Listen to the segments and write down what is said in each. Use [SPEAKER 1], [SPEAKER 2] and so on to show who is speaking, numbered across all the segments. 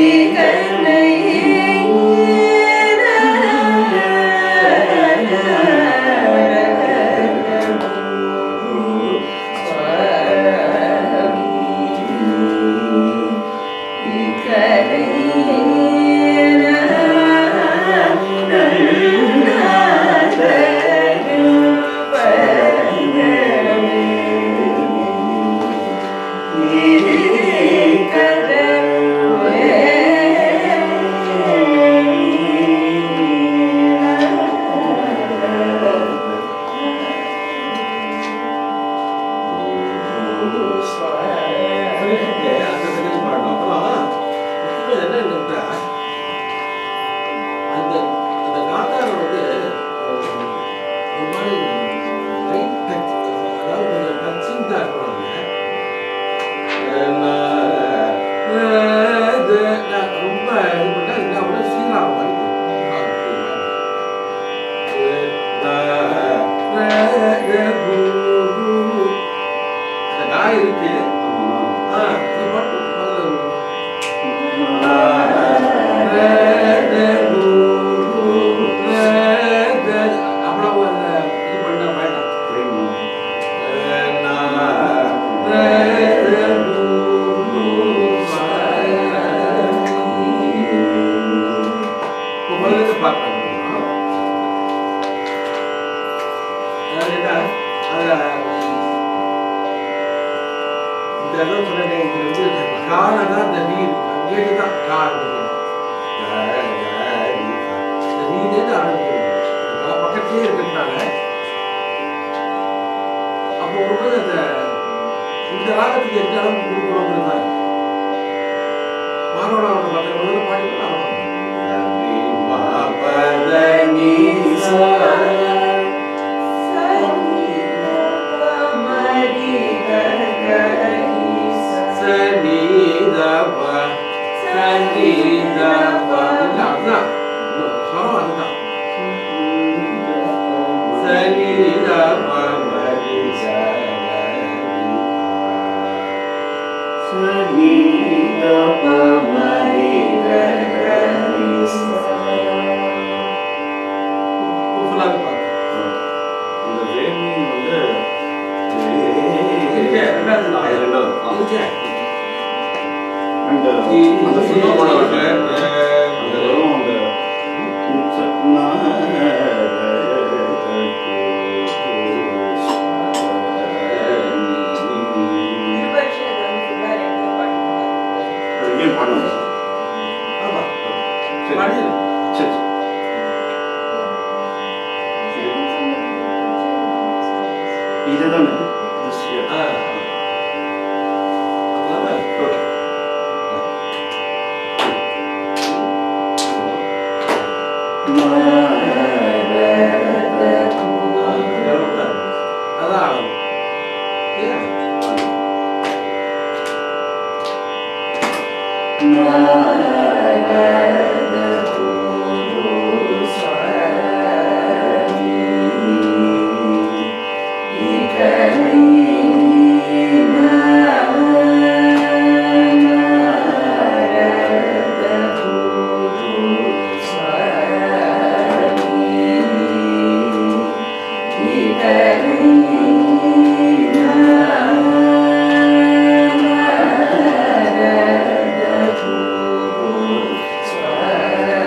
[SPEAKER 1] Swara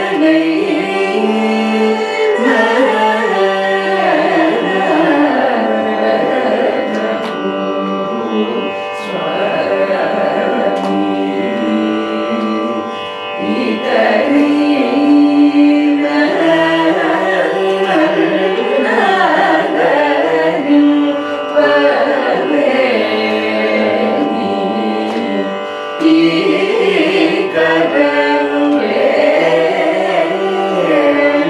[SPEAKER 1] Yeah.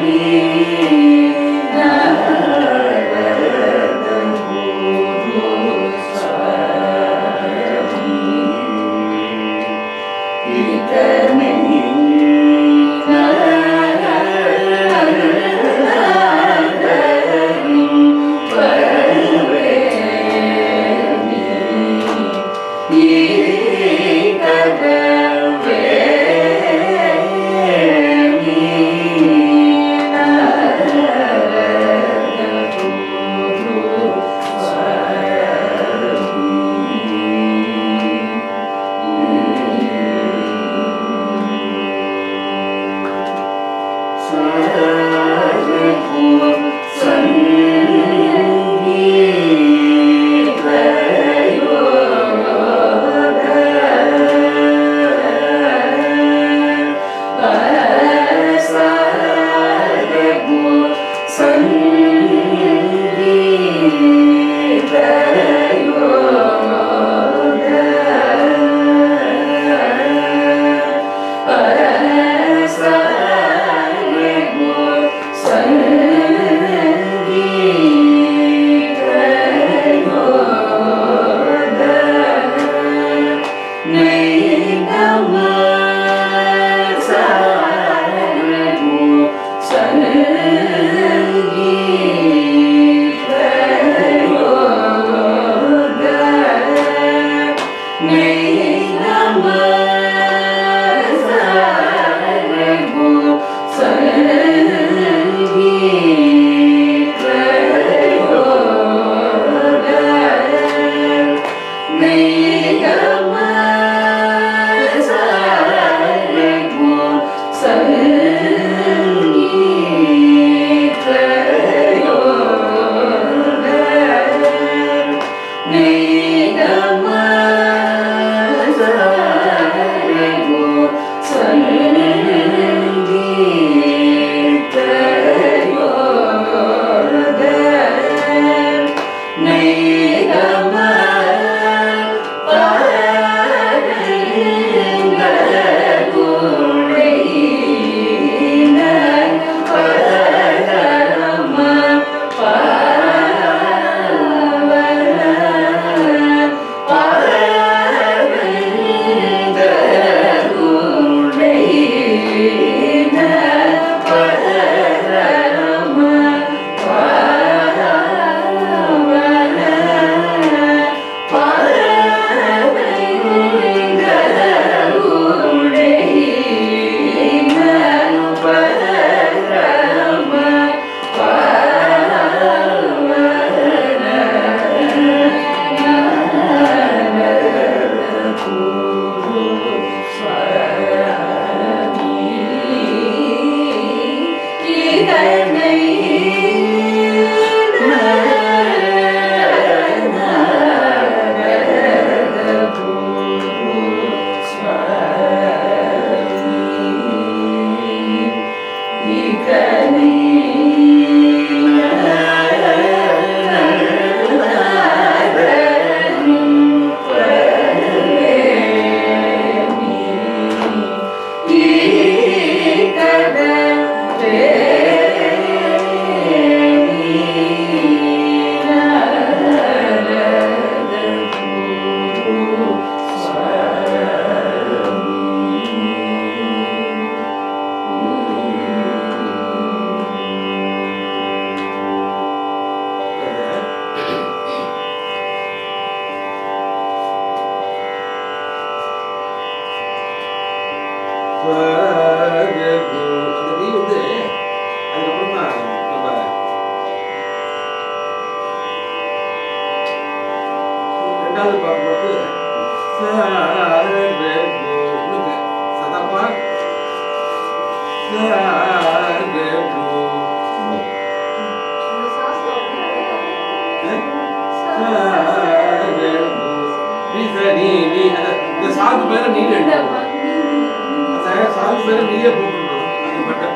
[SPEAKER 1] இந்த சாக்கு பேர நீர் எழுதணும் அந்த சாக்கு பேர நீயே போட்டுடணும் அது மட்டும்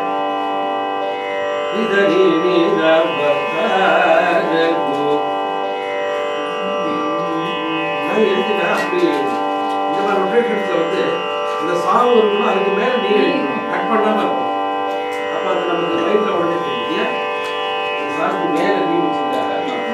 [SPEAKER 1] நிதரி நீத பத்தரகு அது எதுக்குன்னா அப்படி இந்த மாதிரி ரொட்டேஷன்ஸ்ல வந்து இந்த சாவு இருக்கணும் அதுக்கு மேல நீர் எழுதணும் கட் பண்ணாம இருக்கும் அப்ப அது நமக்கு லைஃப்ல உடனே தெரியும் ஏன் இந்த சாக்கு மேல நீ வச்சிருக்க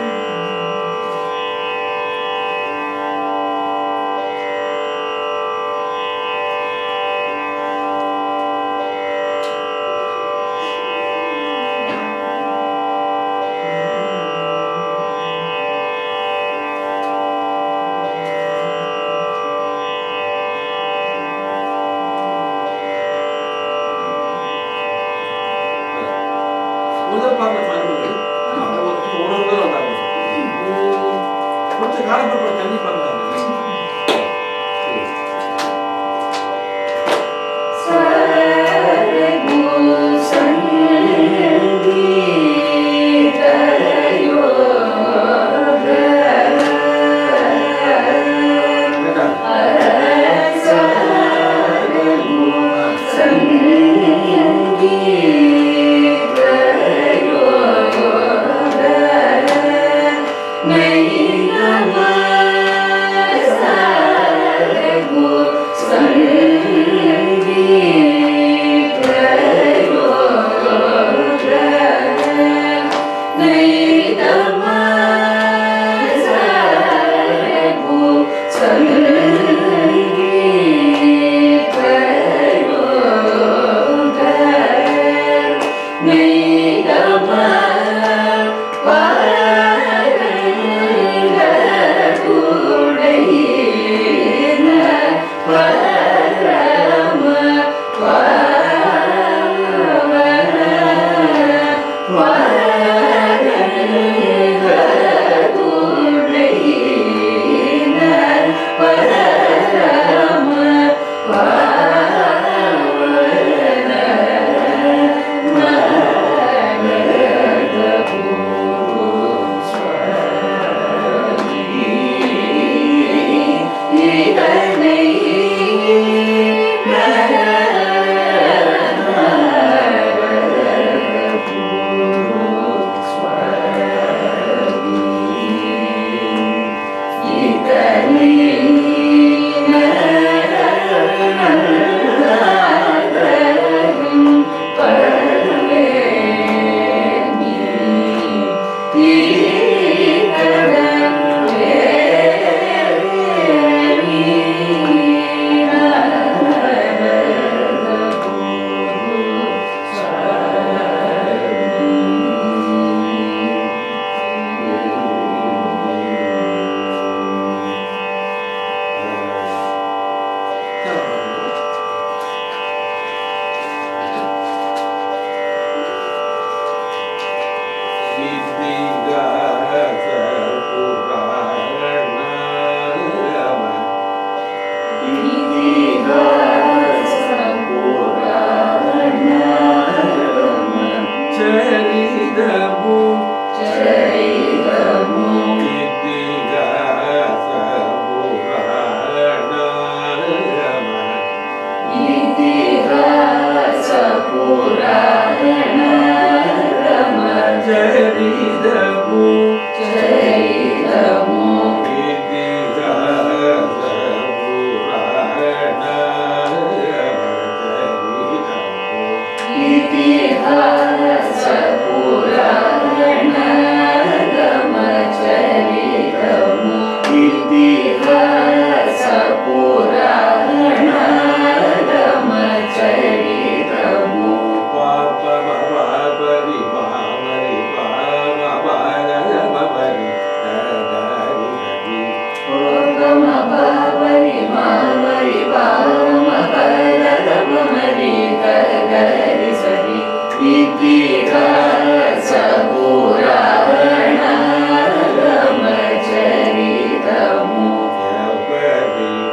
[SPEAKER 1] முதல் பாருங்க பாருங்கள் அப்புறம் ஒரு உணர்வுகள் வந்தாங்க உம், கொஞ்சம் காலப்பட தண்ணி பாருங்க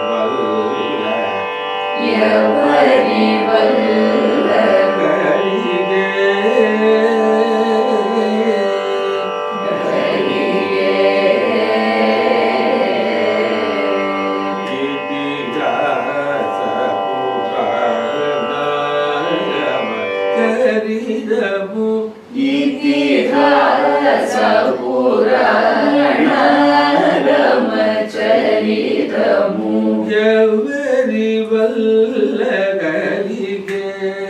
[SPEAKER 2] எவரி வல்ல
[SPEAKER 1] ಚರಿದಮು
[SPEAKER 2] ಇತಿಹಾಸ ಪುರಾಣ ರಮಚರಿತಮು
[SPEAKER 1] ಎವರಿ ವಲ್ಲಗರಿಗೆ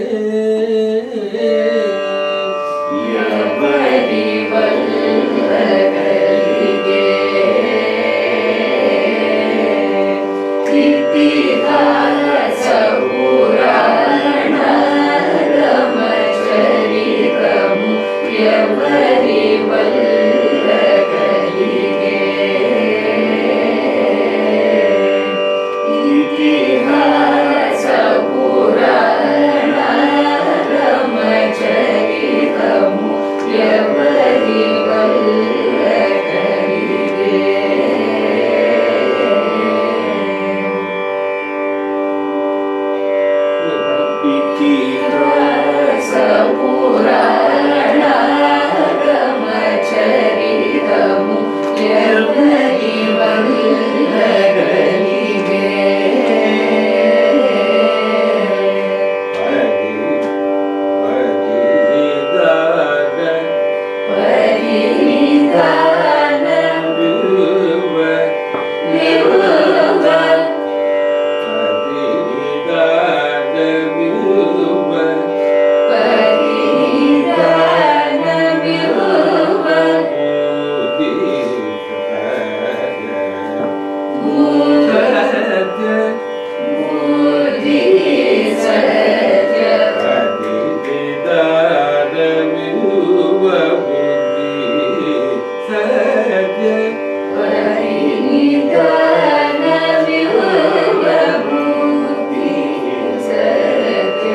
[SPEAKER 2] ಯವರಿ ವಲ್ಲಗರಿಗೆ ಇತಿಹಾಸ ಪುರಾಣ ರಮಚರಿತಮು ಯವರಿ ವಲ್ಲಗರಿಗೆ ಇತಿಹಾಸ ಪುರಾಣ ರಮಚರಿತಮು ಯವರಿ ಇತಿಹಾಸ ಪುರಾಣ ರಮಚರಿತಮು ಯವರಿ ಪರಿಧಾನ ವಿರುದ್ಧ ಪರಿಧಾನ ವಿರುದ್ಧ ಮೂರ್ತಿ ಸತ್ಯ ಪರಿಧಾನ ವಿರುದ್ಧ ಮೂರ್ತಿ ಸತ್ಯ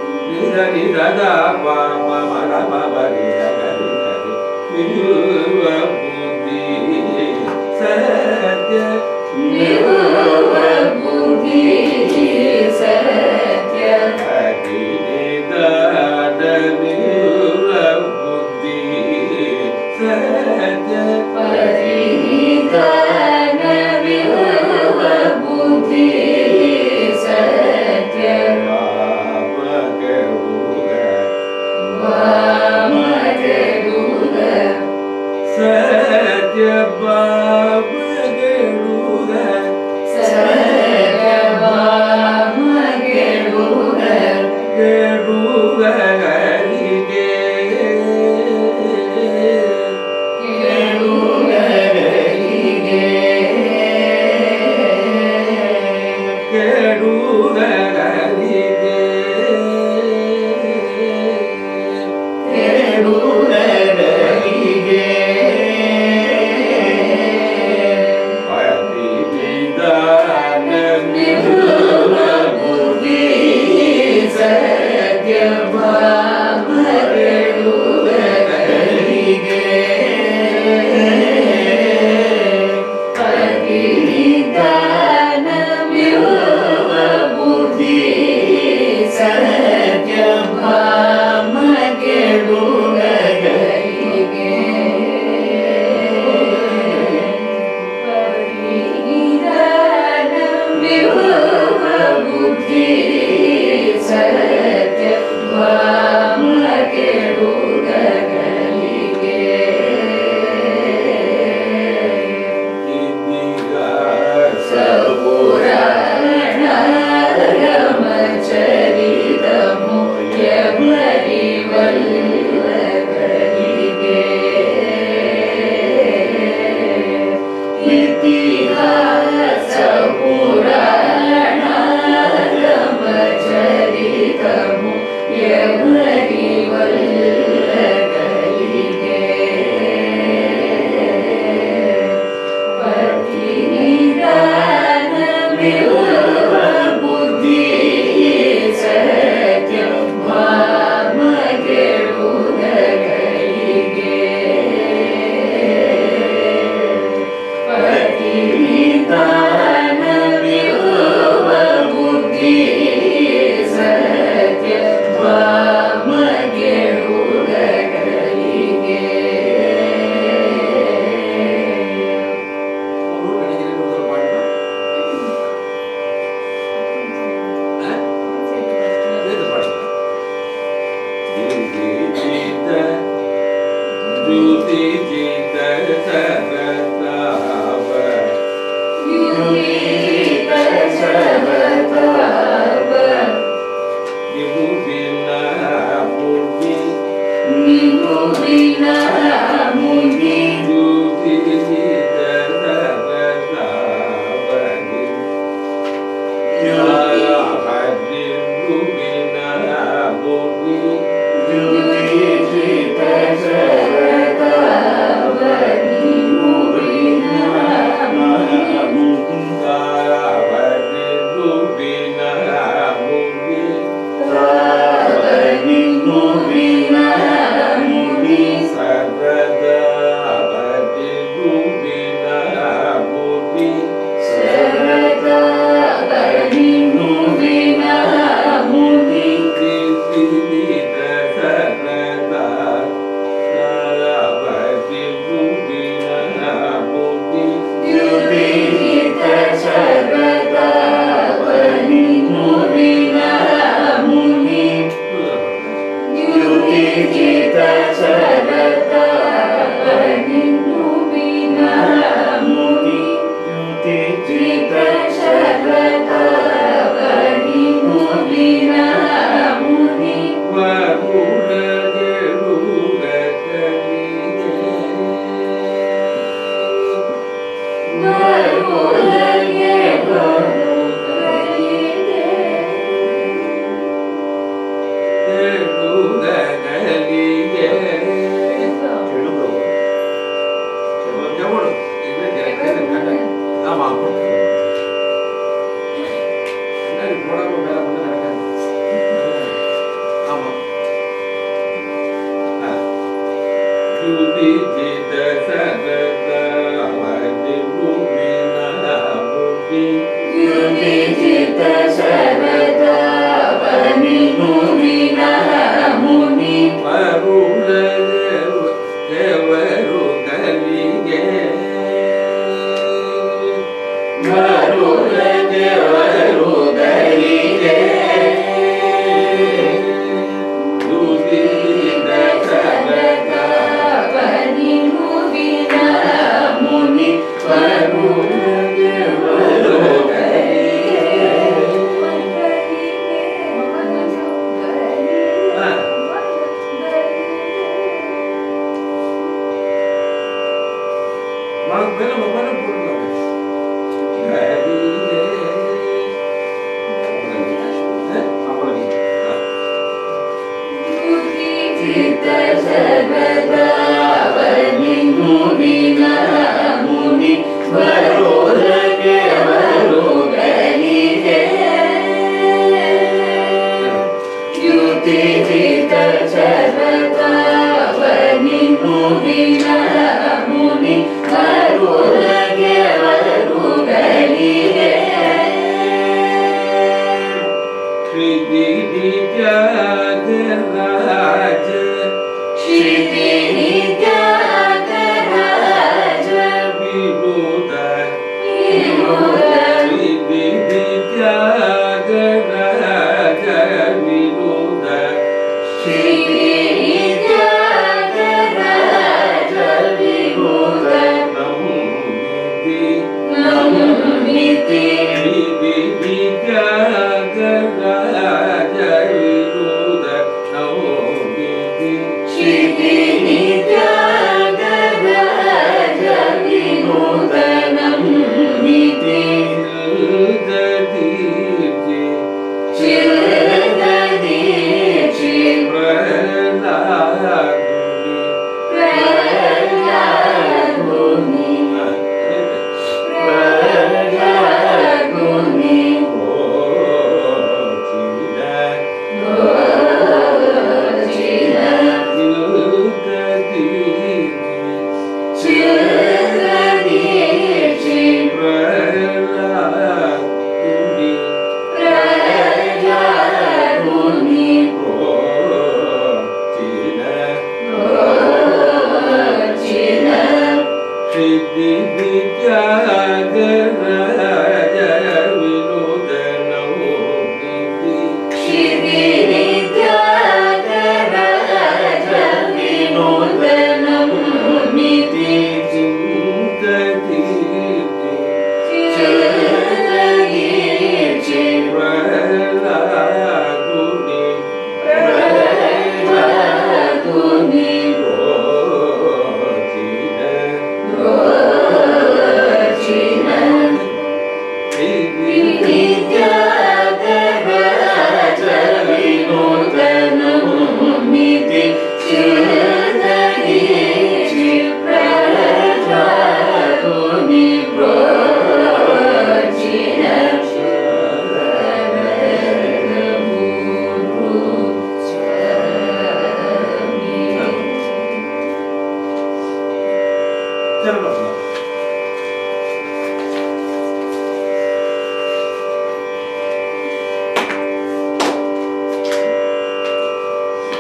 [SPEAKER 1] ಸತ್ಯ
[SPEAKER 2] ವಿರುದ್ಧ ಮೂರ್ತಿ ಸತ್ಯ ಪರಿಧಾನ ವಿರುದ್ಧ ಮೂರ್ತಿ ಸತ್ಯ ವಾಮಗೆಡುಗ
[SPEAKER 1] ಸತ್ಯ ಬಾಬಗೆಡುಗ
[SPEAKER 2] ಸತ್ಯ ವಾಮಗೆಡುಗ
[SPEAKER 1] ಕೆಡುಗರಿಗೆ
[SPEAKER 2] ಕೆಡುಗರಿಗೆ
[SPEAKER 1] ಕೆಡುಗರಿಗೆ
[SPEAKER 2] ಕೆಡುಗರಿಗೆ
[SPEAKER 1] ಪತಿವಿಧಾನ
[SPEAKER 2] ವಿರುದ್ಧ ಮೂರ್ತಿ ಸತ್ಯ ವಾಮಗೆಡುಗರಿಗೆ ಪರಿಧಾನ ವಿರುದ್ಧ ಮೂರ್ತಿ ಸತ್ಯ ವಾಮಗೆಡುಗರಿಗೆ ಪರಿಧಾನ ವಿರುದ್ಧ ಬುದ್ಧಿ ಸತ್ಯ ವಾಮಗೆಡುಗರಿಗೆ ಸಪುರಾಣ ರಮಚರಿತಮು ಯವರಿ ವಲ್ಲಗರಿಗೆ ಇತಿಹಾಸ ಪುರಾಣ ರಮಚರಿತಮು ಯವರಿ ವಲ್ಲಗರಿಗೆ ಪರಿಧಾನ ವಿರುದ್ಧ ಬುದ್ಧಿ ಸತ್ಯ ವಾಮಗೆಡುಗರಿಗೆ Shri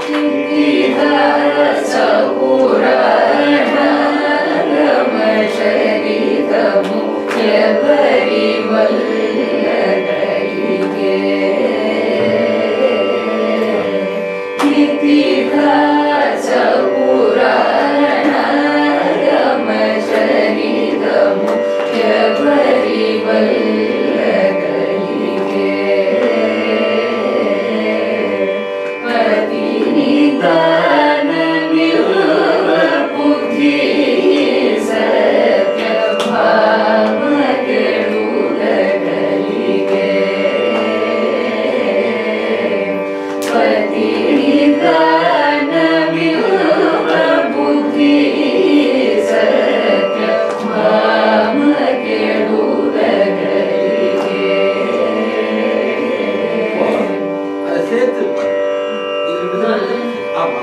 [SPEAKER 1] அதை சேர்த்து பாடு. இது ரெண்டு தான் இருக்கு. ஆமா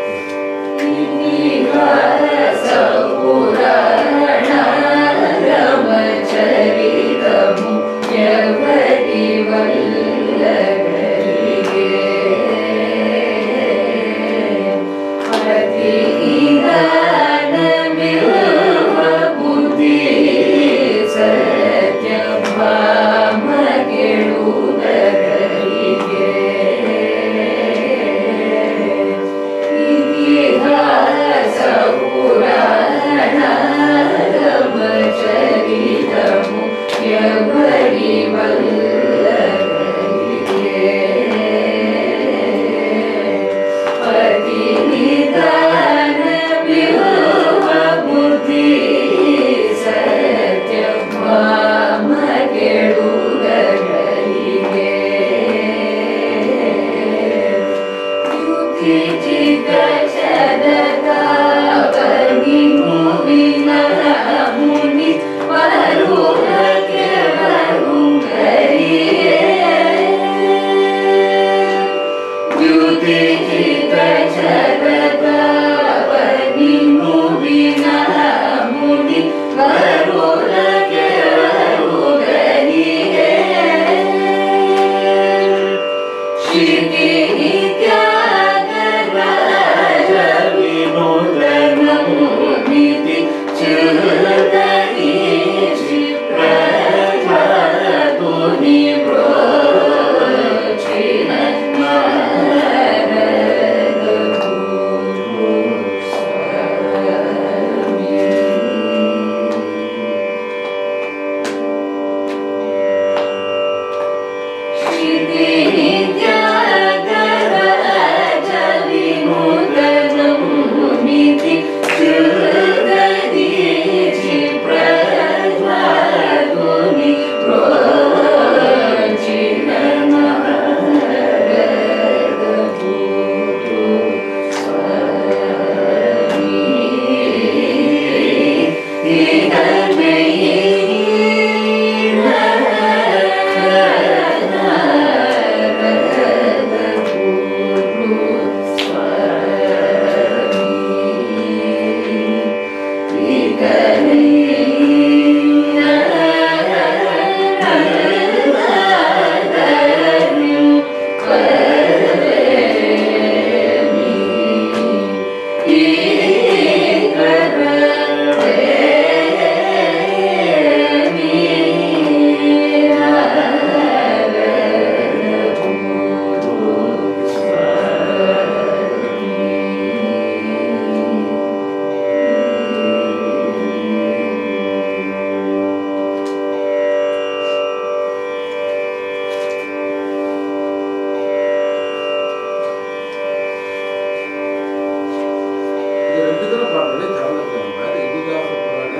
[SPEAKER 1] இது ரெண்டு தடவை பாடணும் சரணத்துல நம்ம அது இதிகாச புராண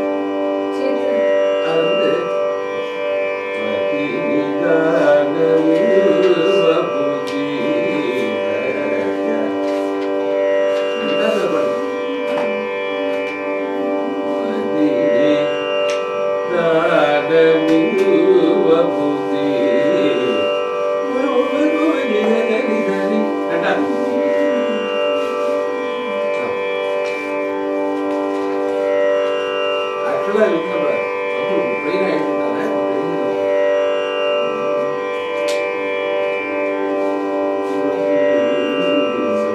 [SPEAKER 1] அது வந்து ஆக்சுவலாக இவங்க கொஞ்சம் ட்ரெயின் ஆகிட்டுனால எழுதிடுவோம்
[SPEAKER 2] Thank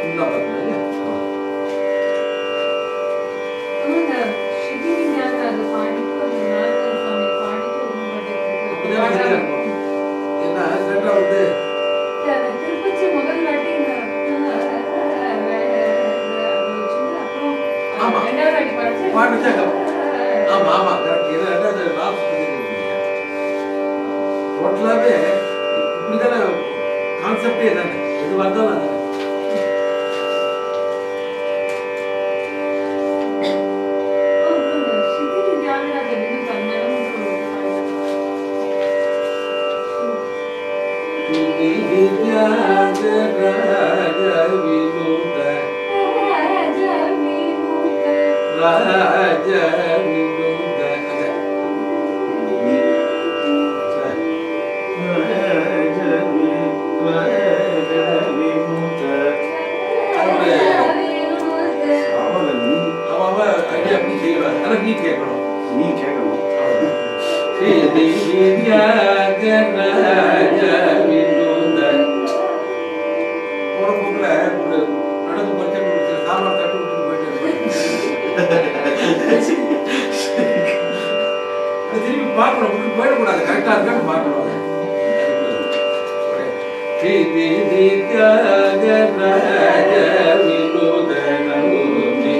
[SPEAKER 1] ஃபுல்லாக பார்க்கணும் இல்லையா
[SPEAKER 3] அந்த ஸ்ரீகிரி ஞானம் அது பாடிட்டு அந்த நாகர் சுவாமி பாடிட்டு
[SPEAKER 1] அப்படிதான் சரியா
[SPEAKER 3] உங்களுக்கு
[SPEAKER 1] இருக்கும். ஏன்னா சென்ட்ரா வந்து
[SPEAKER 3] இல்ல, அந்த திருப்பச்சி முதல் வாட்டி இந்த அது வச்சுட்டு அப்புறம்
[SPEAKER 1] ஆமா.
[SPEAKER 3] ரெண்டாவது வாட்டி படிச்சு
[SPEAKER 1] பாடிச்சா ஆமா ஆமா கரெக்ட் இது ரெண்டாவது லாஸ்ட் டோட்டலாகவே இப்படி தானே கான்செப்டே தானே எது வந்தாலும் அதானே
[SPEAKER 3] ஸ்ரீகிரி ஞானம் அது என்ன தன்மையிலும்
[SPEAKER 1] ராஜ வினோத அந்த அவன் அவன் ஐடியா அப்படி செய்வான் ஆனா நீ கேட்கணும்
[SPEAKER 4] நீ கேட்கணும்
[SPEAKER 1] போற போக்குல ஒரு நடந்து பறிச்சு ஒரு சில சாம்பார் தட்டு விட்டு போயிட்டு அது திரும்பி பார்க்கணும் விட்டு போயிடக்கூடாது கரெக்டா இருக்கான்னு பார்க்கணும் ஸ்ரீ தியாகராஜ வினோத நலோமி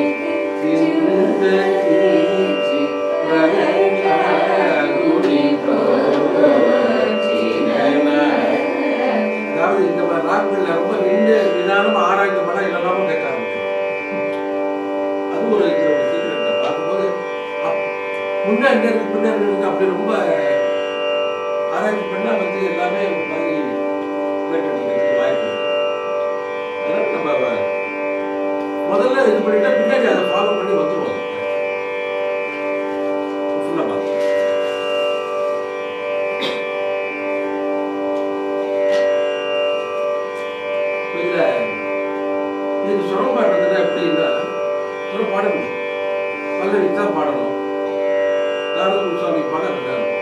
[SPEAKER 1] அதாவது இந்த மாதிரி ராகங்கள்ல ரொம்ப நின்று நிதானம் ஆராய்ச்சி பண்ணா என்னெல்லாமோ கேட்க ஆரம்பிக்கும் அது ஒரு இதுல ஒரு சீக்கிரம் பார்க்கும்போது அப்- முன்னாடி இருக்கு பின்னாடி இருக்கு அப்படி ரொம்ப ஆராய்ச்சி பண்ணா வந்து எல்லாமே ஒரு மாதிரி கேட்டுறதுக்கு வாய்ப்பு இருக்கு அதனால நம்ம முதல்ல இது பண்ணிட்டா பின்னாடி அதை ஃபாலோ பண்ணி வந்துருவோம் ஃபுல்லாக பார்த்து இதுல இதுக்கு சுரம் பாடுறதுல எப்படின்னா சுரம் பாட முடியும் பல்லவி தான் பாடணும் நாரத சுவாமி பாட நல்லா இருக்கும்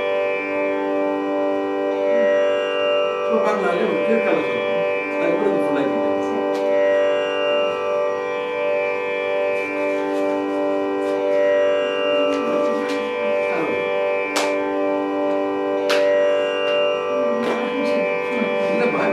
[SPEAKER 1] இப்போ பார்க்கலாம்லே ஒரு கீழ்கால சுரம் அதுக்கப்புறம் இது ஃபுல்லாக கேட்டேன் இல்லைப்பா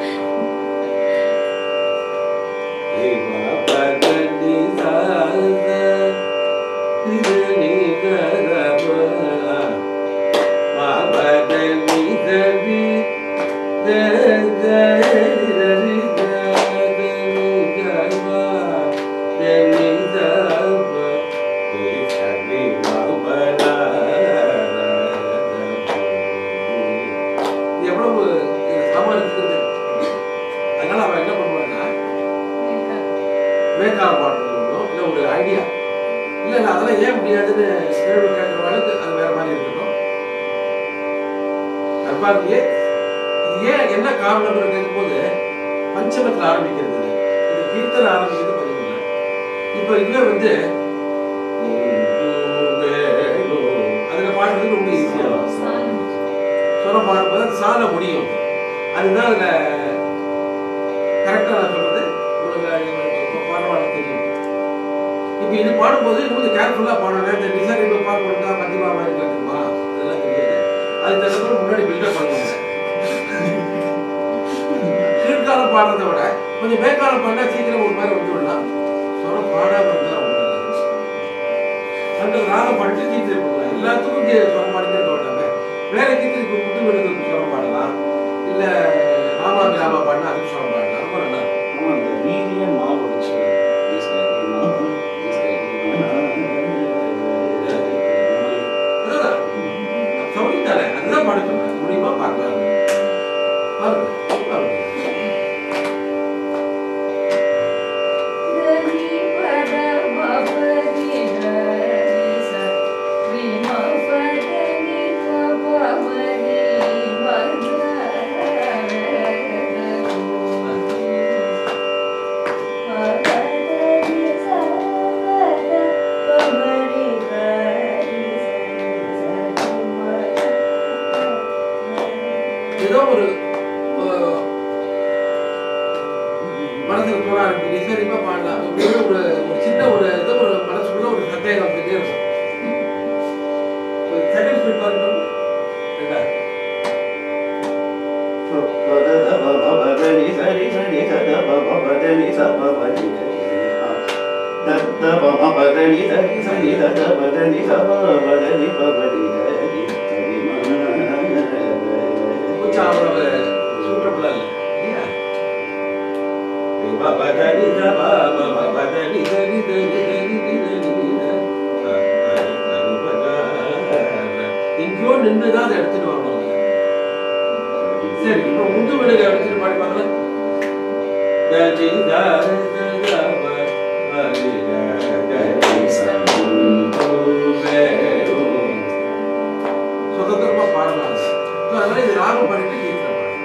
[SPEAKER 1] எவ்வளவு சாமான் இருக்குது அதனால அவன் என்ன பண்ணுவான்னா மேற்கால பாடணும் இல்லை ஒரு ஐடியா இல்லை இல்லை அதெல்லாம் ஏன் முடியாதுன்னு கேள்வி கேட்கறவங்களுக்கு அது வேற மாதிரி இருக்கட்டும் கர்ப்பாந்தியே இது ஏன் என்ன காரணம் கேட்கும்போது பஞ்சமத்தில் ஆரம்பிக்கிறது இது. இது கீர்த்தனை ஆரம்பிக்கிறது பதிவில் இப்போ இதுவே வந்து அதில் பாடுறது ரொம்ப ஈஸியாக சொல்ல பாடும்போது அது சால முடியும் அதுதான் அதில் கரெக்டாக நான் சொல்றது உங்களுக்கு பாடவாட தெரியும் இப்போ இது பாடும்போது இன்னும் கொஞ்சம் கேர்ஃபுல்லாக பாடணும் இந்த டிசைன் இப்போ பார்க்கணும்னா மத்தியமா மாதிரி கட்டுமா அதெல்லாம் தெரியாது அது தகுந்த முன்னாடி பில்டப் பண்ணுவாங்க கீழ்காலம் பாடுறதை விட கொஞ்சம் மேற்காலம் பாடினா சீக்கிரம் ஒரு மாதிரி வந்துவிடலாம் சொரம் பாடாம இருந்தால் ரொம்ப நல்லது அந்த ராகம் பாடிட்டு கீர்த்தனை பண்ணலாம் எல்லாத்துக்கும் கீ- சொரம் பாடிட்டே இருக்க மாட்டாங்க வேற கீர்த்தனை இப்போ முத்து விடுதலுக்கு சொரம் பாடலாம் இல்லை ராமா கிராமா பாடினா அதுக்கு சொரம் பாடலாம் ரொம்ப நல்லா இருக்கும்
[SPEAKER 4] ஆமா அந்த வீதியே மாவு வச்சு
[SPEAKER 1] அதுதான் சௌரி தானே அதுதான் பாட சொன்னேன் முடியுமா பார்க்கலாம் பாருங்க பாருங்க மனசுல தோணா இருக்கு நிசரிப்பா பாடலாம் அப்படின்னு ஒரு ஒரு சின்ன ஒரு இது ஒரு மனசுக்குள்ள ஒரு சந்தேகம் வந்துட்டே இருக்கும் ஒரு செகண்ட் ஸ்பீட் பாருங்க ரெண்டா கொஞ்சம் அவ்வளவு சூட்டபிளா இல்ல இல்லையா பபதனி தப பபதனி தனி தனி தனி தனி எங்கேயோ நின்றுதான் அதை எடுத்துட்டு வரணும் சரி இப்போ முந்து விடுக எடுத்துட்டு பாடி பார்க்கலாம் தனி தனி தப பரி தனி சுதந்திரமா பாடலாம் So, அதனால இது ராகம் பாடிட்டு கீர்த்தனை பாடலாம்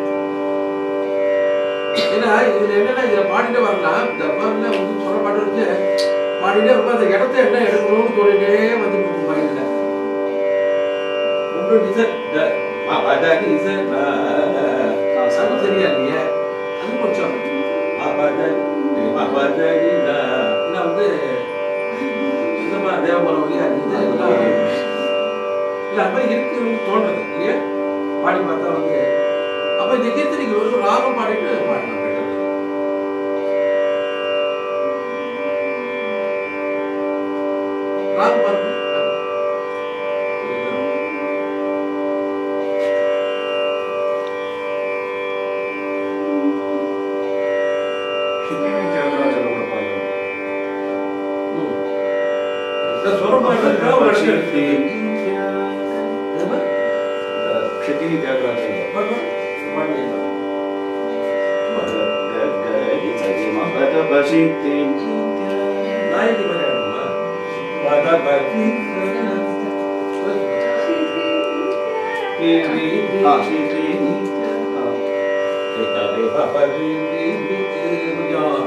[SPEAKER 1] ஏன்னா இதுல என்னன்னா இதுல பாடிட்டே வரலாம் தர்பார்ல வந்து சொல்ற பாட்டு வச்சு பாடிட்டே இருக்கும் அந்த இடத்த என்ன எடுக்கணும்னு சொல்லிட்டே வந்து மைண்ட்ல ஒன்றும் டிசைன் அதான் டிசைன் அது சரியா இல்லையே அது கொஞ்சம் அபதன் அபதனி இல்லை வந்து சுத்தமா தேவபலம் இல்லையா இது எல்லாம் இல்ல அது மாதிரி இருக்குன்னு தோன்றது இல்லையா பாடி பார்த்தா வந்து அப்ப இந்த கீர்த்தனைக்கு ஒரு ராகம் பாடிட்டு பாடலாம் better. ராகம் பாருங்க ம். இந்த சுரம் பாடுறதுக்கா ஒரு இடத்துல இருக்கு என்னம்மா?
[SPEAKER 4] ಕ್ಷಿತಿನಿ ತ್ಯಾಗರಾಜರು
[SPEAKER 1] பாடு, பாடு. பாடிடலாம். நாயகி மாதிரி ஆடணுமா? பதபதி கொஞ்சம்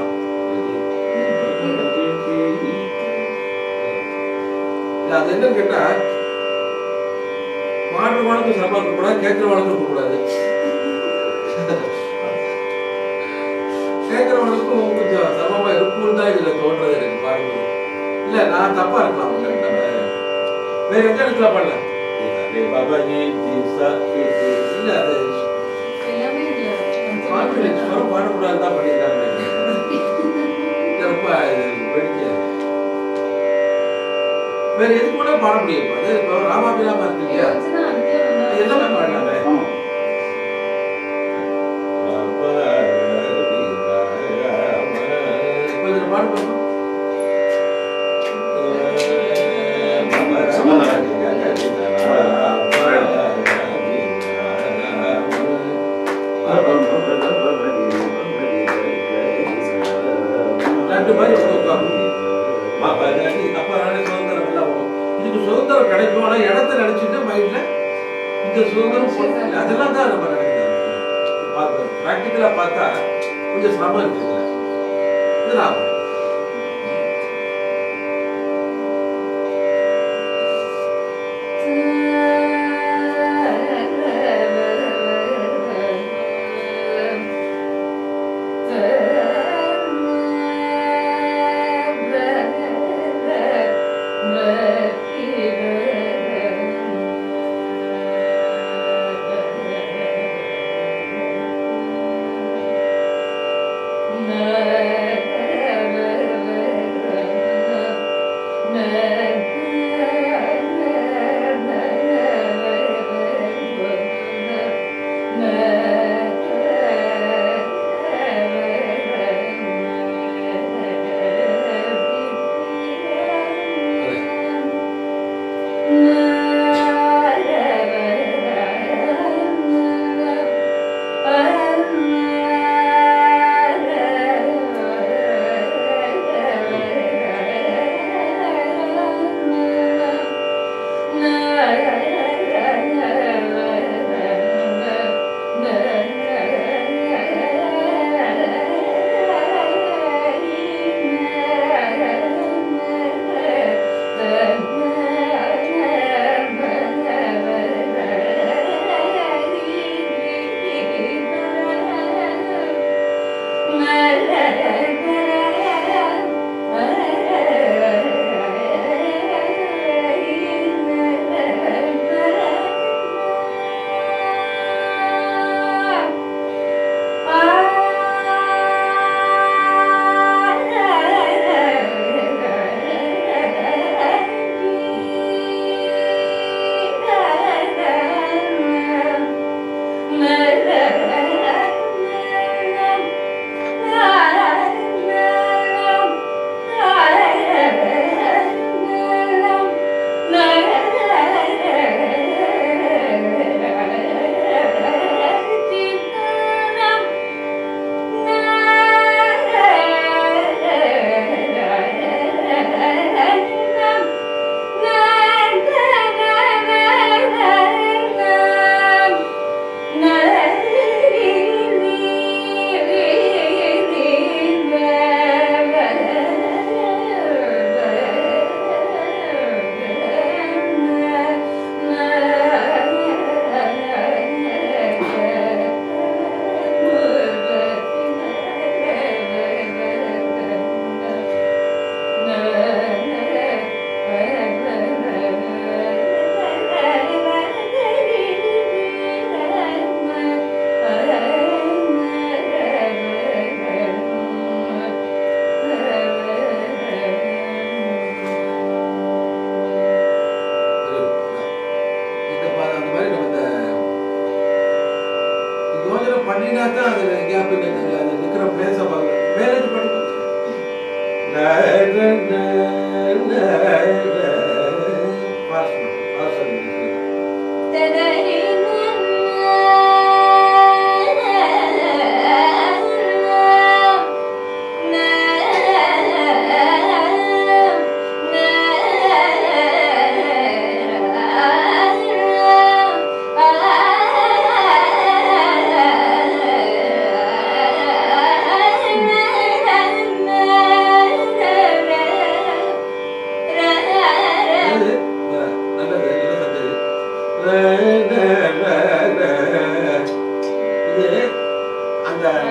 [SPEAKER 1] இல்ல, அது என்னன்னு கேட்டா பாடுறவனுக்கும் சிரமம் இருக்கக்கூடாது கேட்கிறவனுக்கும் இருக்கக்கூடாது கேட்கிறவனுக்கும் கொஞ்சம் சிரமமா இருக்கும்னு தான் இதுல தோன்றது எனக்கு பாடுறது இல்ல நான் தப்பா இருக்கலாம் அவங்க நம்ம வேற எந்த இடத்துல பாடலாம் இல்ல அது
[SPEAKER 3] எல்லாமே இல்ல
[SPEAKER 1] கான்ஃபிடன்ஸ் வரும் பாடக்கூடாது தான் பண்ணியிருக்காங்க இது ரொம்ப இது வேடிக்கை வேற எது கூட பாட முடியும் அது இப்போ ராமாபிராம இருக்கு இல்லையா
[SPEAKER 3] யோசனை அதுக்கே
[SPEAKER 1] அது எல்லாமே
[SPEAKER 3] வந்தா
[SPEAKER 1] பாடலாமே இப்போ இதில் பாடு பார்ப்போம் ரெண்டு மாதிரி உட்காந்து அப்ப நானே சுதந்திரம் எல்லாம் வரும் இதுக்கு சுதந்திரம் கிடைக்கும் ஆனா இடத்த நினைச்சிட்டு மைண்ட்ல இந்த சுதந்திரம் போட்டு- இல்ல, அதெல்லாம் தான் நம்ம நினைக்கிறது பார்த்து ப்ராக்டிக்கலா பார்த்தா கொஞ்சம் சிரமம் இருக்குல்ல இது நான்
[SPEAKER 2] Yeah.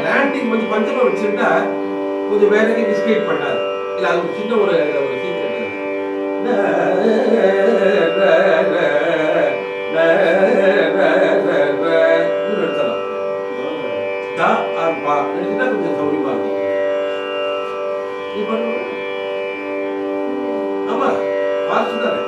[SPEAKER 1] லேண்டிங் வந்து பஞ்சமா வச்சுட்டா கொஞ்சம் வேற எங்கேயும் மிஸ்கேட் பண்ணாது இல்ல அது ஒரு சின்ன ஒரு ஒரு சீக்கிரம் எடுத்தலாம் தா ஆர் பா எடுத்துட்டா கொஞ்சம் சௌரியமா இருக்கும் நீ பண்ணுவ ஆமா பார்த்து தானே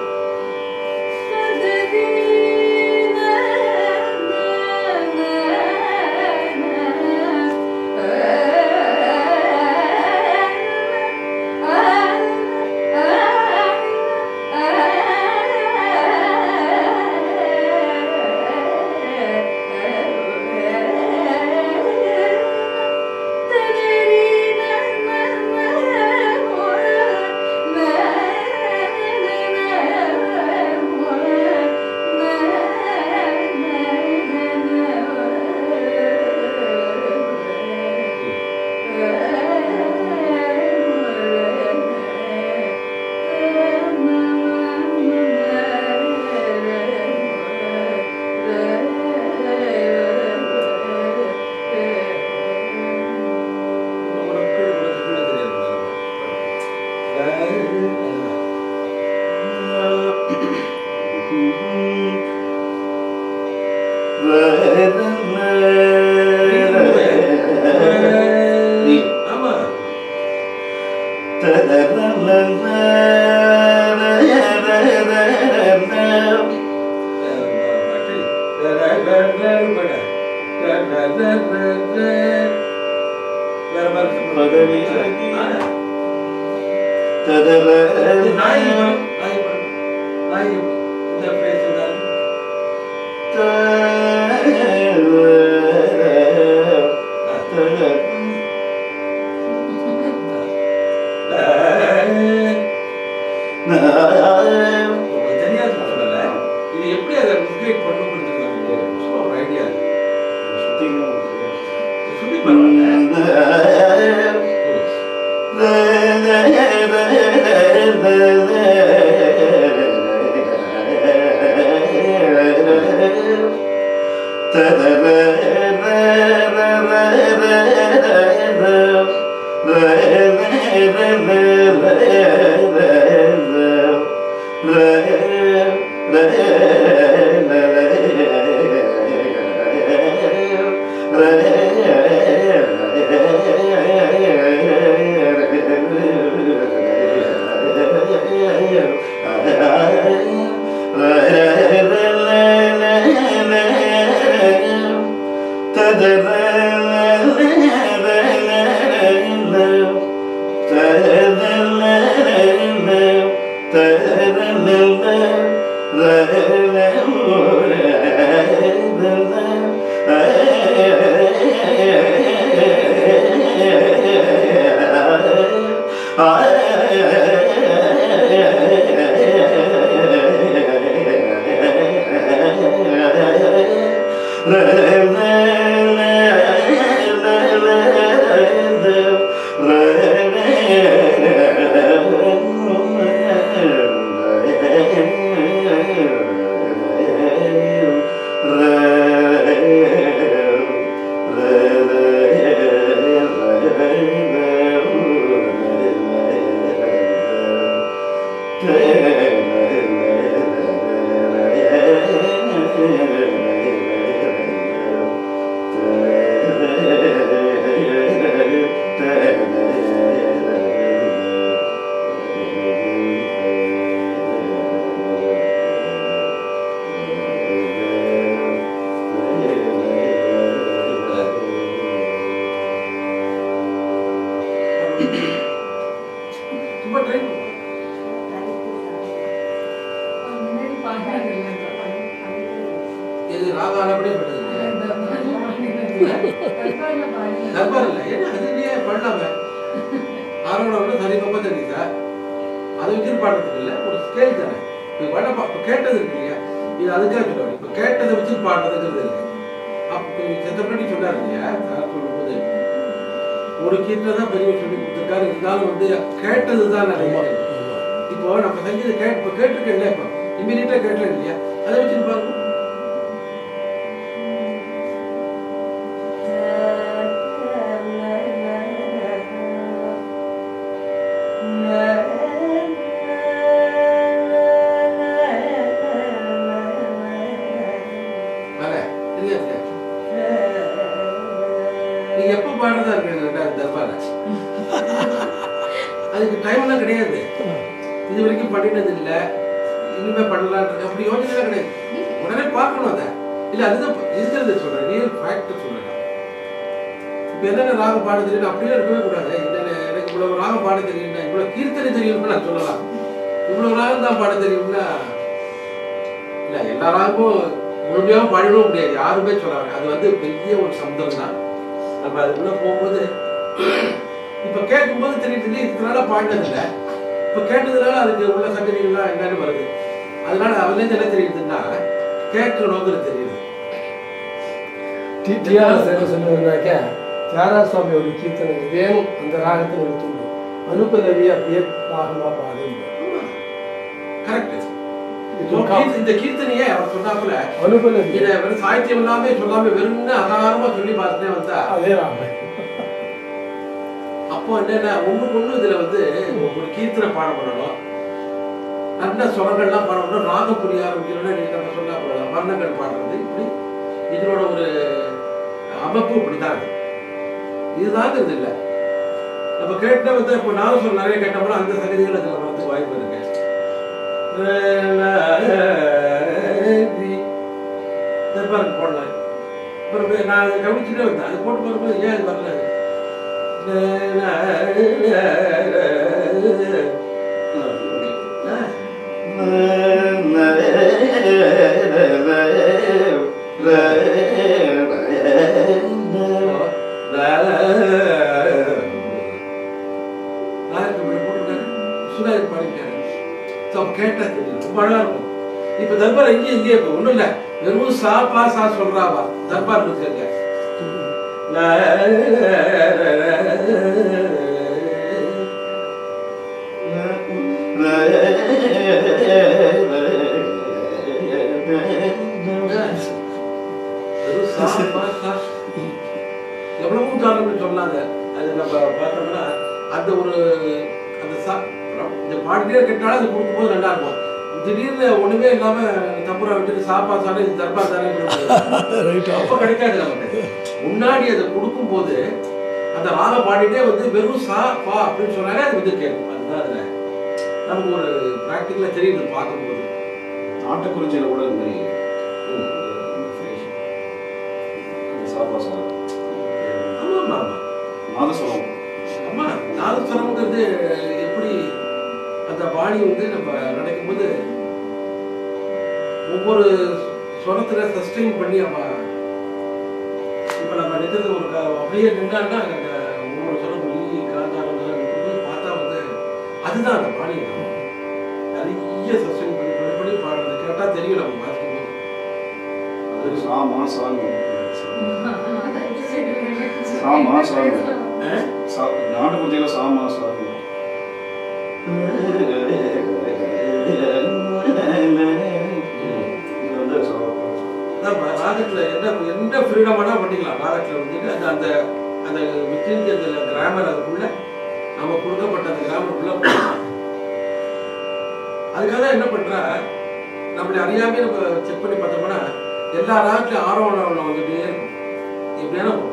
[SPEAKER 1] உனக்கு உனக்கு கீழே தெரியாது ஆமா வேற மாதிரி
[SPEAKER 4] பதவி
[SPEAKER 1] நாய் நாய் நாய் இந்த பேஸ் உங்களுக்கு தெரியாது சொல்லல இது எப்படி அதை மிஸ்கைட் பண்ணுங்கிறதுக்கு நமக்கு சும்மா ஒரு ஐடியா சொல்லி பரவாயில்ல சும்மா ட்ரை பண்ணு
[SPEAKER 3] முன்னாடி பாடுறாங்க
[SPEAKER 1] இது ராகாலப்படியே பண்ணுது தர்பார் இல்லை ஏன்னா அதுலயே பண்ணலாமே ஆரோட சரி ரொம்ப தெரியுதா அதை வச்சு பாடுறதுக்கு இல்லை ஒரு ஸ்கேல் தானே இப்போ பண்ண பா இப்போ கேட்டது இருக்கு இல்லையா இது அதுக்காக சொல்லுவாங்க இப்போ கேட்டதை வச்சு பாடுறதுங்கிறது இல்லை அப்போ செத்தப்படி சொன்னார் இல்லையா சார் சொல்லும்போது ஒரு கீட்டில் தான் பெரிய சொல்லி கொடுத்துருக்காரு இருந்தாலும் வந்து கேட்டது தான் நிறைய இப்போ நம்ம செஞ்சது கே இப்போ கேட்டிருக்கேன்ல இப்போ இம்மீடியட்டாக கேட்டல இல்லையா அதை வச்சு பாருங்க
[SPEAKER 2] ஆ
[SPEAKER 1] ரெண்டாயிரம் தர்பார் அதுக்கு டைம்லாம் கிடையாது இது வரைக்கும் பண்ணினது இல்லை இனிமே பண்ணலாம் அப்படி யோசனை கிடையாது உடனே பார்க்கணும் அதை இல்லை அதுதான் இப்ப இருக்கிறது சொல்றேன் ரியல் ஃபேக்ட் சொல்றேன் இப்போ என்னென்ன ராகம் பாட தெரியும் அப்படியே இருக்கவே கூடாது என்னென்ன எனக்கு இவ்வளவு ராகம் பாட தெரியும்னா இவ்வளவு கீர்த்தனை தெரியும்னு நான் சொல்லலாம் இவ்வளவு ராகம் தான் பாட தெரியும்னா இல்லை எல்லா ராகமும் முழுமையாக பாடிடவும் முடியாது யாருமே சொல்லாங்க அது வந்து பெரிய ஒரு சப்தம் தான் நம்ம அதுக்குள்ள போகும்போது இப்போ கேட்கும்போது தெரியுது இல்லையா இதனால பாடினதில்லை இப்போ கேட்டதுனால அதுக்கு உள்ள சங்கதிகள்லாம் என்னன்னு வருது அதனால அதுலேருந்து என்ன தெரியுதுன்னா கேட்கணுங்கிறது தெரியுது
[SPEAKER 5] டி டிஆர்எஸ் என்ன சொன்னதுனாக்க தியாகராஜ சுவாமி ஒரு கீர்த்தனை வேணும் அந்த ராகத்தை எடுத்துள்ளோம் அனுப்பதவி அப்படியே ராகமாக பாடுங்க
[SPEAKER 1] கரெக்ட் இந்த கீர்த்தனையே அவர் சொன்னாப்புல
[SPEAKER 5] அனுப்பதவி
[SPEAKER 1] இதை வெறும் சாகித்யம் எல்லாமே சொல்லாம வெறும்னு அகாரமா சொல்லி பார்த்துட்டே வந்தா
[SPEAKER 5] அதே ராகம்
[SPEAKER 1] அப்போ என்னன்னா ஒண்ணுக்கு ஒண்ணு இதுல வந்து ஒரு கீர்த்தனை பாட பண்ணணும் நல்ல சுரங்கள்லாம் பாடணும் ராகம் புரிய ஆரம்பிக்கணும்னா நீங்க நம்ம சொன்னா போதும். வர்ணங்கள் பாடுறது இப்படி இதனோட ஒரு அமைப்பு இப்படிதான் இருக்கு இதுதாங்க இது இல்லை நம்ம கேட்ட வந்து இப்போ நானும் சொல்ல நிறைய கேட்டோம்னா அந்த சங்கதிகள் அதில் வரதுக்கு வாய்ப்பு இருக்கு திருப்பாருக்கு போடலாம் அப்புறம் நான் அதை கவனிச்சுட்டே வந்தேன் அது போட்டு போகும்போது ஏன் அது வரல நாளைக்கு இப்படி போட்டிருக்காரு சுதாகர் பாடிட்டாரு ஸோ அப்போ கேட்டா தெரியும் ரொம்ப அழகா இருக்கும் இப்போ தர்பார் எங்கேயும் இங்கேயே இப்போ ஒன்றும் இல்லை வெறும் சா பா சா சொல்றாவா தர்பார் இருக்காங்க வெறும் சா பா சா எவ்வளவோ உதாரணங்கள் சொன்னாங்க அது நம்ம பார்த்தோம்னா அந்த ஒரு அந்த சா இந்த பாடிட்டே கேட்டாலும் அது கொடுக்கும்போது நல்லா இருக்கும் திடீர்னு ஒண்ணுமே இல்லாம தப்புரா விட்டுட்டு சாப்பா சாலை இது தர்பா சாலை அப்ப கிடைக்காது நமக்கு முன்னாடி அதை கொடுக்கும்போது அந்த ராக பாடிட்டே வந்து வெறும் சா பா அப்படின்னு சொன்னாலே அது வந்து கேட்கும் அதுதான் அதுல நமக்கு ஒரு ப்ராக்டிக்கலா தெரியுது பார்க்கும்போது
[SPEAKER 4] நாட்டுக்குறிச்சியில் கூட இந்த மாதிரி சாப்பா சார்
[SPEAKER 1] ஆமா ஆமா ஆமா
[SPEAKER 4] நாதஸ்வரம்
[SPEAKER 1] அம்மா நாதஸ்வரம்ங்கிறது எப்படி அந்த பாணி வந்து நம்ம நினைக்கும்போது ஒவ்வொரு ஸ்வரத்துல சஸ்டெயின் பண்ணி நம்ம இப்போ நம்ம நிற்கிறது ஒரு க- அப்படியே நின்றான்னா அங்க ஒவ்வொரு ஸ்வரம் ஈ காந்தாரம் இருக்கும்போது பார்த்தா வந்து அதுதான் அந்த பாணி தான். நிறைய சஸ்டெயின் பண்ணி பண்ணி பண்ணி பாடுறது கேட்டால் தெரியும் நம்ம பார்க்கும்போது
[SPEAKER 4] அது சாமா சாமி சாமா சாமி சா நாட்டுக்குறிச்சியில் சாமா சாமி இது வந்து சாப்பா
[SPEAKER 1] நம்ம ராகத்துல என்ன என்ன ஃப்ரீடமானா பண்ணிக்கலாம் ராகத்துல வந்துட்டு அந்த அந்த அந்த வித்தின் கிராமர் அதுக்குள்ள நம்ம கொடுக்கப்பட்ட அந்த கிராமருக்குள்ள போகலாம். அதுக்காக தான் என்ன பண்றா நம்மளை அறியாமே நம்ம செக் பண்ணி பார்த்தோம்னா எல்லா ராகத்துலையும் ஆரோவணம் வந்துட்டே இருக்கும் எப்படியான வரும்.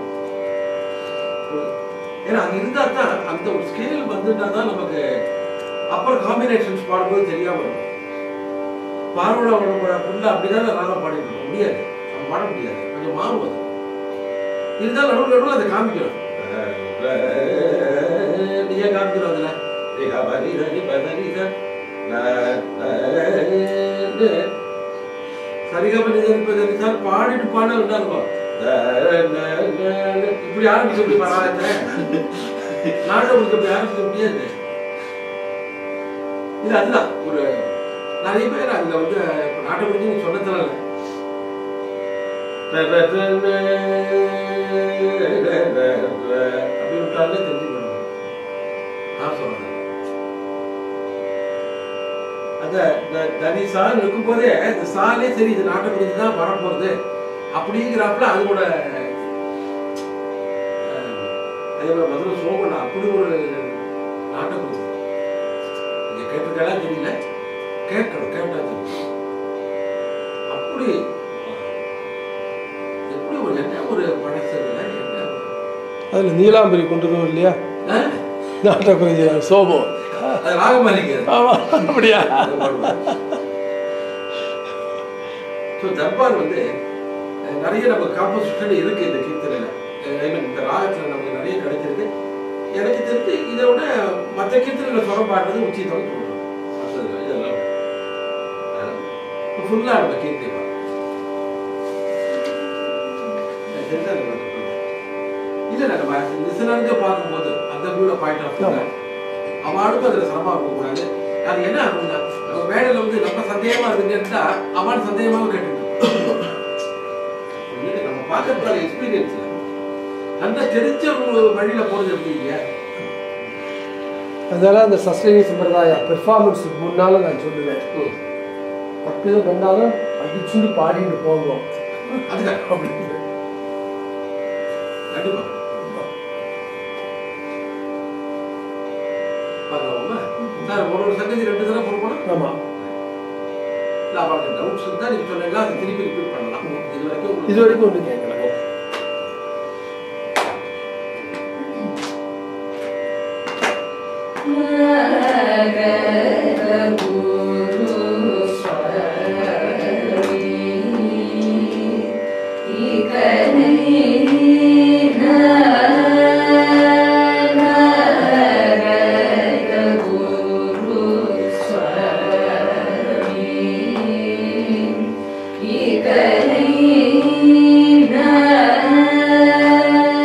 [SPEAKER 1] ஏன்னா அது இருந்தா தான் அந்த ஒரு ஸ்கேல் வந்துட்டா தான் நமக்கு அப்புறம் காம்பினேஷன்ஸ் பாடும்போது தெரியாம வரும் பார்வணம் ஃபுல்லாக அப்படிதான் ராகம் பாடிட்டு முடியாது நம்ம பாட முடியாது கொஞ்சம் மாறும் அது இருந்தாலும் நடுவில் நடுவில் அதை காமிக்கணும் நீயே காமிக்கணும் அதுல ரேகா பரி தனி பதனி த ல, ல, ன்னு. சரிகம நிதனி பதனி சார் பாடிட்டு பாட நல்லா இருக்கும் த, ல, ல, ல. இப்படி ஆரம்பிச்சு இப்படி பாடாத நாட்டை இப்படி ஆரம்பிக்க முடியாது இது அதுதான் ஒரு நிறைய பேர் அதுல வந்து இப்ப நாட்டை குறித்து நீ சொன்னதுனால அப்படி விட்டாலே தெரிஞ்சுக்கணும் நான் சொல்றேன் அந்த இந்த தனி சால் இருக்கும்போதே இந்த சாலே சரி இது நாட்டை குறித்து தான் வரப்போகுது அப்படிங்கிறப்பல அதோட அஹ், அதே மாதிரி மதுரை சோகண்ணா அப்படி ஒரு நாட்டை குறித்து நீங்க கேட்டிருக்கலாம் தெரியல கேட்கணும் கேட்டா தெரியும் அப்படி எப்படி ஒரு என்ன ஒரு பழசு இல்லை என்ன ஒரு-
[SPEAKER 5] அதில் நீலாம்பரி கொண்டு வருவோம் இல்லையா
[SPEAKER 1] ஆ?
[SPEAKER 5] நாட்ட குறிஞ்சி சோமம்
[SPEAKER 1] அது ராகமாலிங்க
[SPEAKER 5] ஆமாம் அப்படியா
[SPEAKER 1] ஸோ தர்பார் வந்து அஹ், நிறைய நம்ம காம்போசிஷன் இருக்கு இந்த கீர்த்தனையில ஐ மீன் இந்த ராகத்துல நமக்கு நிறைய கிடைச்சிருக்கு எனக்கு தெரிஞ்சு இதை விட மற்ற கீர்த்தனையில சுரம் பாடுறது உச்சிதம் தோணும் மற்றது இதெல்லாம் ஃபுல்லாக நம்ம கீர்த்தி பாடு. எனக்கு தெரிஞ்சு அது மட்டும் தான். இல்ல நம்ம லிசனருங்க பார்க்கும்போது அந்த வியூல பாயிண்ட் ஆஃப் அவனுக்கும் அதுல சிரமமா இருக்கக்கூடாது அது என்ன ஆகும்னா நம்ம மேடையில வந்து நம்ம சந்தேகமா இருக்குன்னு அவன் சந்தேகமாக கேட்டுட்டு இல்ல, நம்ம பார்க்கறதால எக்ஸ்பீரியன்ஸ்ல நல்லா தெரிஞ்ச ஒரு வழியில போறது எப்படி இல்லையா
[SPEAKER 5] அதனால அந்த சஸ்டைனி சம்பிரதாய பெர்ஃபார்மன்ஸுக்கு முன்னால நான் சொல்லுவேன் பத்து இது பண்ணாலும் அடிச்சுட்டு பாடிட்டு போவோம்
[SPEAKER 1] அதுக்காக
[SPEAKER 5] அப்படின்னு
[SPEAKER 1] கண்டிப்பா பார்க்கலாமா சார் ஒரு ஒரு சங்கதி ரெண்டு தடவை போடணும்
[SPEAKER 5] ஆமாம்
[SPEAKER 1] இல்ல அவங்களுக்கு டவுட்ஸ் இருந்தா நீங்க சொன்னீங்களா அது திருப்பி ரிப்பீட் பண்ணலாம் இது வரைக்கும் உங்களுக்கு-
[SPEAKER 5] இது வரைக்கும் ஒன்று கேட்கல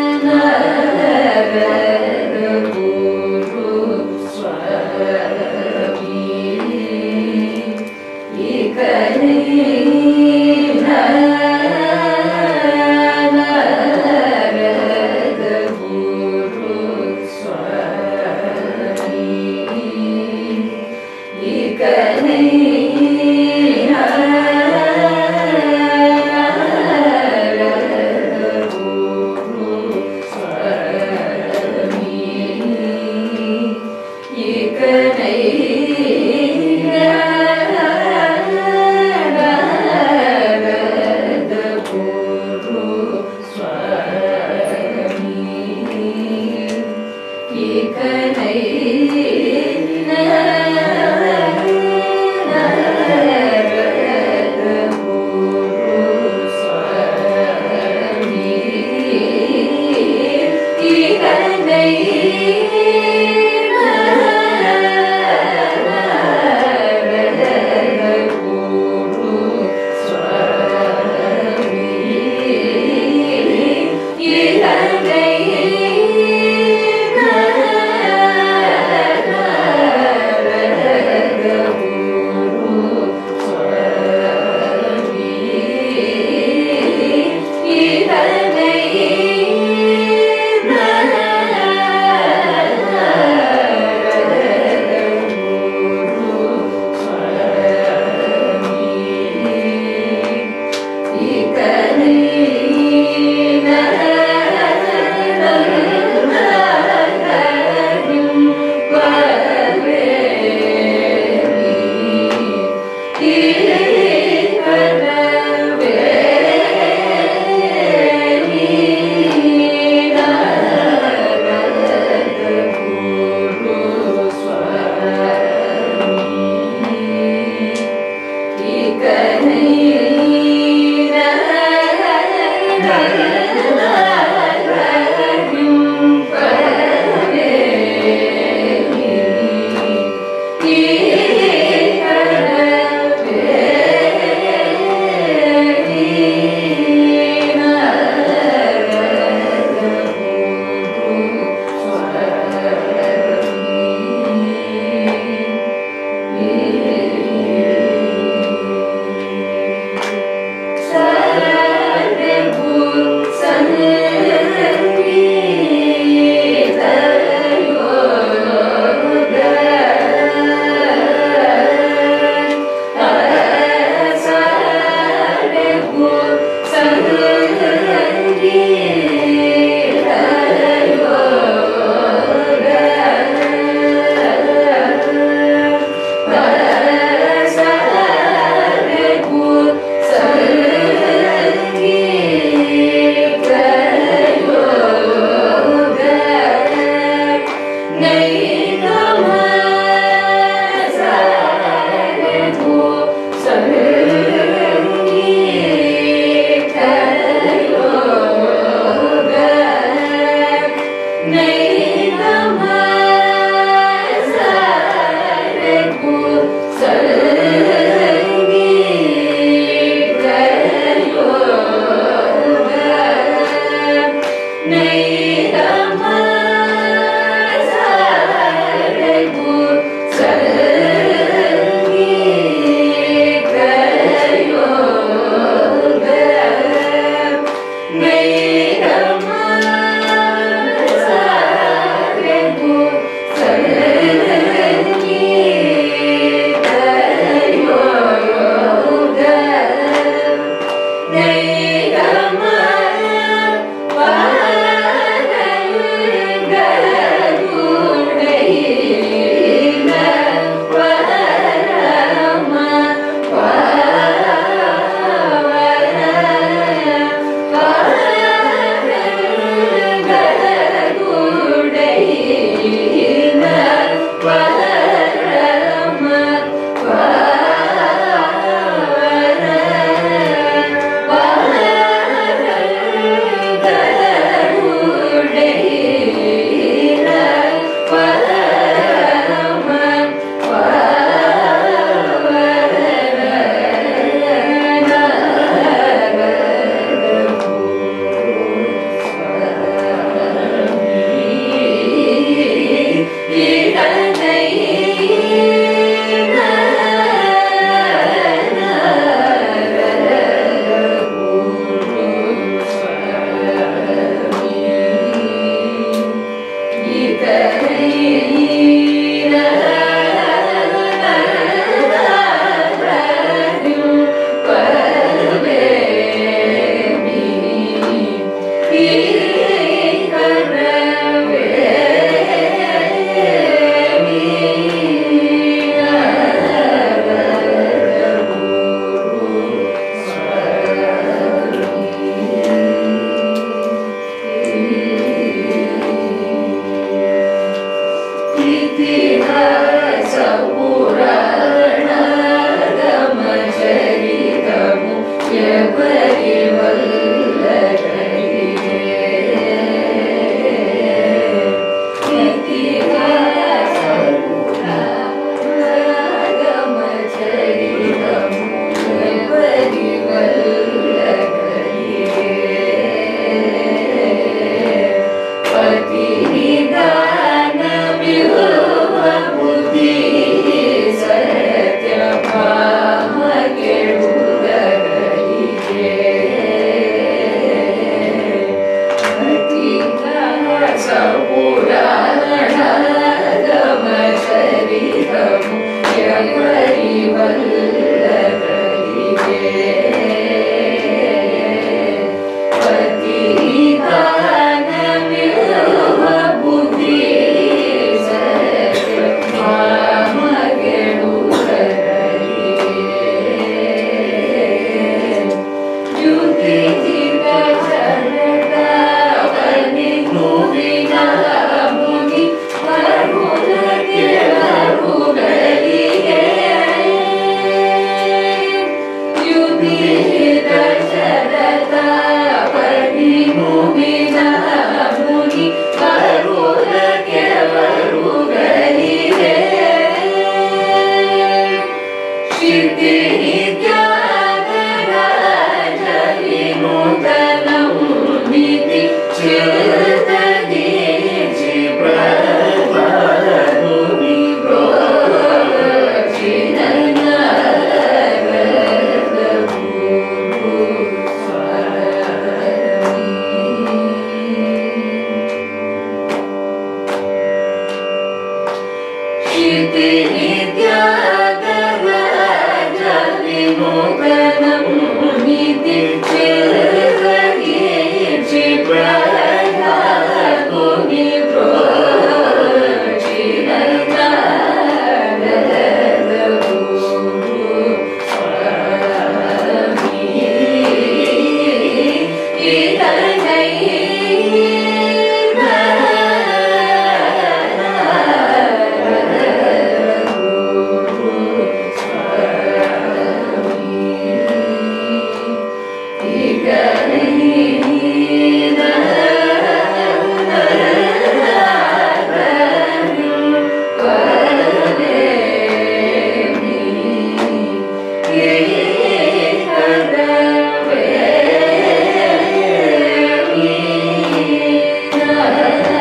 [SPEAKER 2] Swami Yeah. ಸ